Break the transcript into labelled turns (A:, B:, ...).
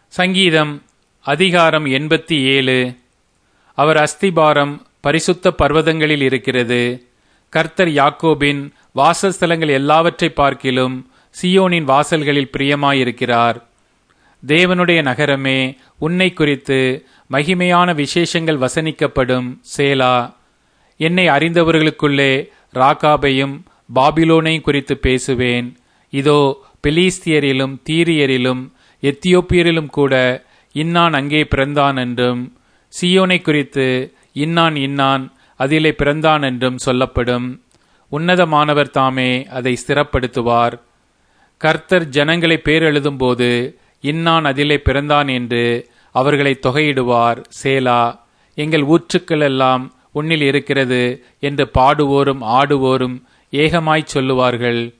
A: சங்கீதம் அதிகாரம் எண்பத்தி ஏழு அவர் அஸ்திபாரம் பரிசுத்த பர்வதங்களில் இருக்கிறது கர்த்தர் யாக்கோபின் வாசஸ்தலங்கள் எல்லாவற்றை பார்க்கிலும் சியோனின் வாசல்களில் பிரியமாயிருக்கிறார் தேவனுடைய நகரமே உன்னை குறித்து மகிமையான விசேஷங்கள் வசனிக்கப்படும் சேலா என்னை அறிந்தவர்களுக்குள்ளே ராகாபையும் பாபிலோனையும் குறித்து பேசுவேன் இதோ பெலிஸ்தியரிலும் தீரியரிலும் எத்தியோப்பியரிலும் கூட இன்னான் அங்கே பிறந்தான் என்றும் சியோனை குறித்து இன்னான் இன்னான் அதிலே பிறந்தான் என்றும் சொல்லப்படும் உன்னதமானவர் தாமே அதை ஸ்திரப்படுத்துவார் கர்த்தர் ஜனங்களை பேரெழுதும்போது இன்னான் அதிலே பிறந்தான் என்று அவர்களை தொகையிடுவார் சேலா எங்கள் ஊற்றுக்கள் எல்லாம் உன்னில் இருக்கிறது என்று பாடுவோரும் ஆடுவோரும் ஏகமாய்ச் சொல்லுவார்கள்